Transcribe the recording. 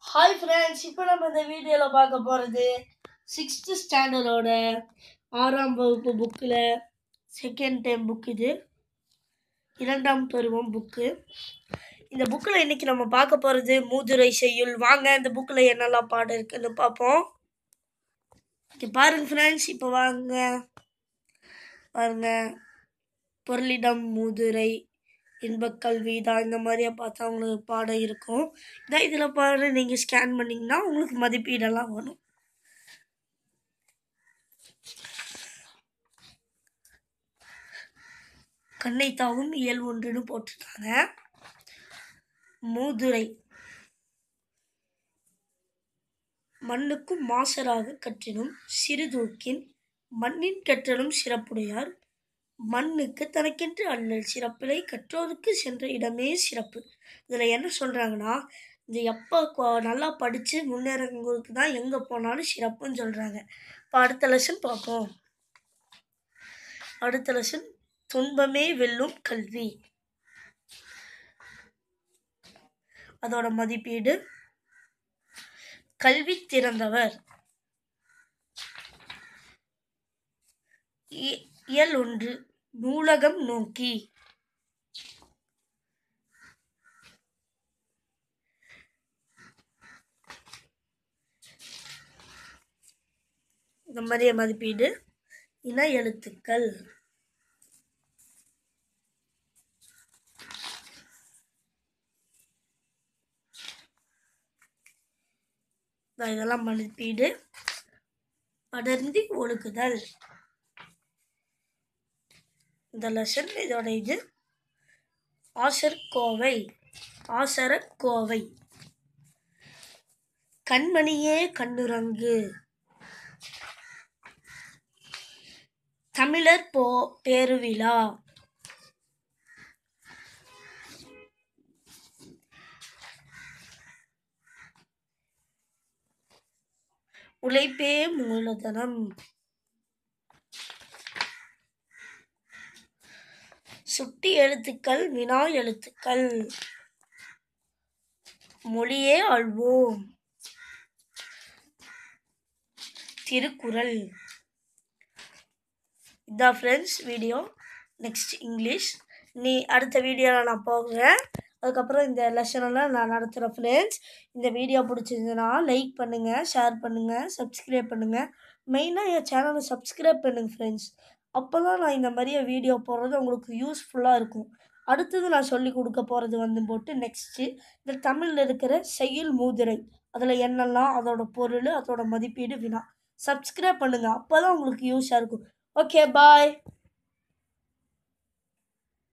hi friends இப்போ நம்ம இந்த வீடியோவில் பார்க்க போகிறது சிக்ஸ்த்து ஸ்டாண்டர்டோட ஆறாம் வகுப்பு புக்கில் செகண்ட் டைம் புக் இது இரண்டாம் பருவம் புக்கு இந்த புக்கில் இன்றைக்கி நம்ம பார்க்க போகிறது மூதுரை செய்யுள் வாங்க இந்த புக்கில் என்னெல்லாம் பாடம் இருக்குன்னு பார்ப்போம் இங்கே பாருங்க ஃப்ரெண்ட்ஸ் இப்போ வாங்க பாருங்க பொருளிடம் மூதுரை இன்பக் கல்வி தான் இந்த மாதிரியே பார்த்தா உங்களுக்கு பாடம் இருக்கும் இதான் இதில் பாடம் நீங்கள் ஸ்கேன் பண்ணிங்கன்னா உங்களுக்கு மதிப்பீடெல்லாம் வரும் கண்ணை தாவும் இயல் ஒன்றுன்னு போட்டிருக்காங்க மூதுரை மண்ணுக்கும் மாசராக கற்றினும் சிறுதூக்கின் மண்ணின் கற்றலும் சிறப்புடையார் மண்ணுக்கு தனக்கென்று அல்லல் சிறப்பிலை கற்றோருக்கு சென்ற இடமே சிறப்பு இதில் என்ன சொல்கிறாங்கன்னா இந்த எப்போ கொ- நல்லா படித்து முன்னேறவங்களுக்கு தான் எங்கே போனாலும் சிறப்புன்னு சொல்கிறாங்க இப்போ அடுத்த லெசன் பார்ப்போம் அடுத்த லெசன் துன்பமே வெல்லும் கல்வி அதோட மதிப்பீடு கல்வி திறந்தவர் இ- இயல் ஒன்று நூலகம் நோக்கி இந்த மாதிரியே மதிப்பீடு இன எழுத்துக்கள் நான் இதெல்லாம் மதிப்பீடு படர்ந்தி ஒழுகுதல் இந்த லெசன் இதோட இது ஆசர்கோவை ஆசரக்கோவை கண்மணியே கண்ணுரங்கு தமிழர் போ பேருவிழா உழைப்பே மூலதனம் சுட்டி எழுத்துக்கள் வினா எழுத்துக்கள் மொழியே ஆள்வோம் திருக்குறள் இதான் ஃப்ரெண்ட்ஸ் வீடியோ நெக்ஸ்ட் இங்கிலீஷ் நீ அடுத்த வீடியோவில் நான் போகிறேன் அதுக்கப்புறம் இந்த லெசனெல்லாம் நான் நடத்துகிறேன் ஃப்ரெண்ட்ஸ் இந்த வீடியோ பிடிச்சிருந்ததுன்னா லைக் பண்ணுங்கள் ஷேர் பண்ணுங்கள் சப்ஸ்கிரைப் பண்ணுங்கள் மெயினாக என் சேனலை சப்ஸ்கிரைப் பண்ணுங்கள் ஃப்ரெண்ட்ஸ் அப்போ தான் நான் இந்த மாதிரியே வீடியோ போடுறது உங்களுக்கு யூஸ்ஃபுல்லாக இருக்கும் அடுத்தது நான் சொல்லி கொடுக்க போகிறது வந்து போட்டு நெக்ஸ்ட்டு இந்த தமிழில் இருக்கிற செயல் மூதுரை அதில் என்னெல்லாம் அதோட பொருள் அதோட மதிப்பீடு வினா சப்ஸ்கிரைப் பண்ணுங்கள் அப்போ தான் உங்களுக்கு யூஸாக இருக்கும் ஓகே பாய்